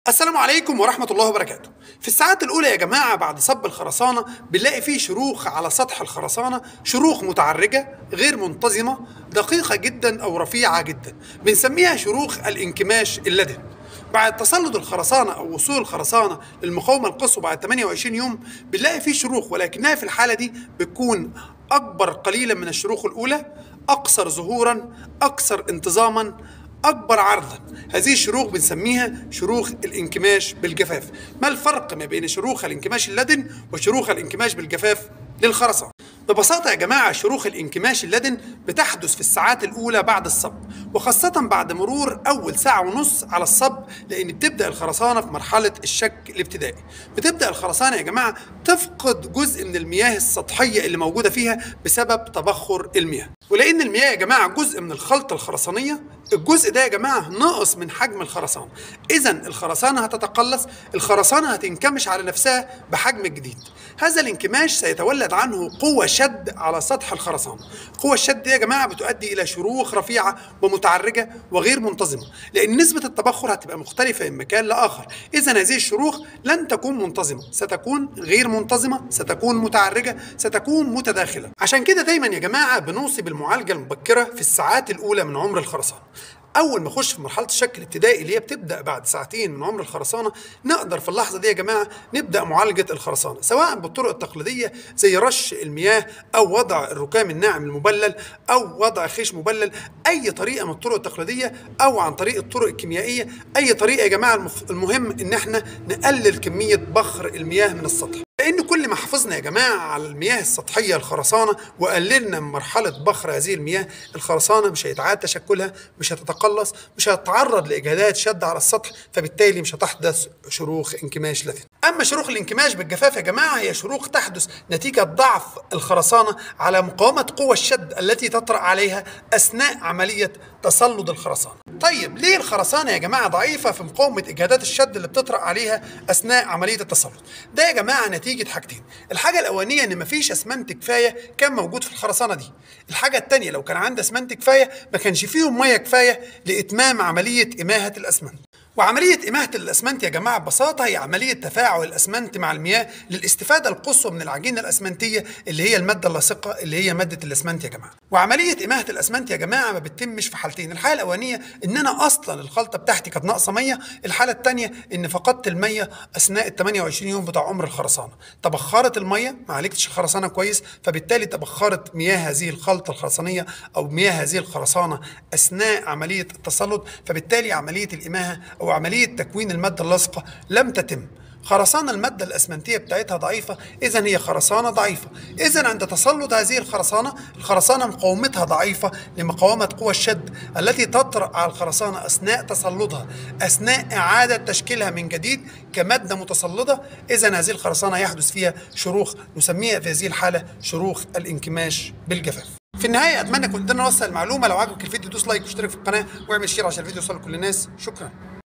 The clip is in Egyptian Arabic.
السلام عليكم ورحمة الله وبركاته. في الساعات الأولى يا جماعة بعد صب الخرسانة بنلاقي فيه شروخ على سطح الخرسانة، شروخ متعرجة غير منتظمة، دقيقة جدا أو رفيعة جدا. بنسميها شروخ الانكماش اللدن. بعد تسلط الخرسانة أو وصول الخرسانة للمقاومة القصوى بعد 28 يوم بنلاقي فيه شروخ ولكنها في الحالة دي بتكون أكبر قليلا من الشروخ الأولى، أقصر ظهورا، أكثر انتظاما، أكبر عرضا هذه الشروخ بنسميها شروخ الانكماش بالجفاف ما الفرق ما بين شروخ الانكماش اللدن وشروخ الانكماش بالجفاف للخرسانة ببساطة يا جماعة شروخ الانكماش اللدن بتحدث في الساعات الأولى بعد الصب وخاصة بعد مرور أول ساعة ونص على الصب لأن بتبدأ الخرسانة في مرحلة الشك الابتدائي بتبدأ الخرسانة يا جماعة تفقد جزء من المياه السطحية اللي موجودة فيها بسبب تبخر المياه ولأن المياه يا جماعة جزء من الخلطة الخرسانية الجزء ده يا جماعة ناقص من حجم الخرسانة إذا الخرسانة هتتقلص الخرسانة هتنكمش على نفسها بحجم جديد هذا الانكماش سيتولد عنه قوة شد على سطح الخرسانة قوة الشد دي يا جماعة بتؤدي إلى شروخ رفيعة ومتعرجة وغير منتظمة لأن نسبة التبخر هتبقى مختلفة من مكان لآخر إذا هذه الشروخ لن تكون منتظمة ستكون غير منتظمة ستكون متعرجة ستكون متداخلة عشان كده دايما يا جماعة بنوصي بالمعالجة المبكرة في الساعات الأولى من عمر الخرسانة اول ما اخش في مرحله الشك الابتدائي اللي هي بتبدا بعد ساعتين من عمر الخرسانه نقدر في اللحظه دي يا جماعه نبدا معالجه الخرسانه سواء بالطرق التقليديه زي رش المياه او وضع الركام الناعم المبلل او وضع خيش مبلل اي طريقه من الطرق التقليديه او عن طريق الطرق الكيميائيه اي طريقه يا جماعه المف- المهم ان احنا نقلل كميه بخر المياه من السطح لان كل ما حافظنا يا جماعه على المياه السطحيه الخرسانه وقللنا من مرحله بخر هذه المياه الخرسانه مش هيتعاد تشكلها مش هتتقلص مش هتتعرض لاجهادات شد على السطح فبالتالي مش هتحدث شروخ انكماش لثن اما شروخ الانكماش بالجفاف يا جماعه هي شروخ تحدث نتيجه ضعف الخرسانه على مقاومه قوى الشد التي تطرا عليها اثناء عمليه تسلط الخرسانه طيب ليه الخرسانه يا جماعه ضعيفه في مقاومه اجهادات الشد اللي بتطرا عليها اثناء عمليه التسلط ده يا جماعه نتيجه حاجتين الحاجه الاولانيه ان مفيش اسمنت كفايه كان موجود في الخرسانه دي الحاجه الثانيه لو كان عندي اسمنت كفايه ما كانش فيهم ميه كفايه لاتمام عمليه اماهه الاسمنت وعملية إماهة الأسمنت يا جماعة ببساطة هي عملية تفاعل الأسمنت مع المياه للاستفادة القصوى من العجينة الأسمنتية اللي هي المادة اللاصقة اللي هي مادة الأسمنت يا جماعة. وعملية إماهة الأسمنت يا جماعة ما بتتمش في حالتين، الحالة الأولانية إن أنا أصلا الخلطة بتاعتي كانت ناقصة مية، الحالة الثانية إن فقدت المية أثناء ال 28 يوم بتاع عمر الخرسانة. تبخرت المية ما عالجتش الخرسانة كويس فبالتالي تبخرت مياه هذه الخلطة الخرسانية أو مياه هذه الخرسانة أثناء عملية التسلط فبالتالي عملية الإماهة أو عملية تكوين المادة اللاصقة لم تتم خرسانة المادة الأسمنتية بتاعتها ضعيفة إذا هي خرسانة ضعيفة إذا عند تسلط هذه الخرسانة الخرسانة مقاومتها ضعيفة لمقاومة قوى الشد التي تطرأ على الخرسانة أثناء تسلطها أثناء إعادة تشكيلها من جديد كمادة متسلطة إذا هذه الخرسانة يحدث فيها شروخ نسميها في هذه الحالة شروخ الانكماش بالجفاف في النهاية أتمنى كنت نوصل المعلومة لو عجبك الفيديو دوس لايك واشترك في القناة واعمل شير عشان الفيديو يوصل لكل الناس شكرا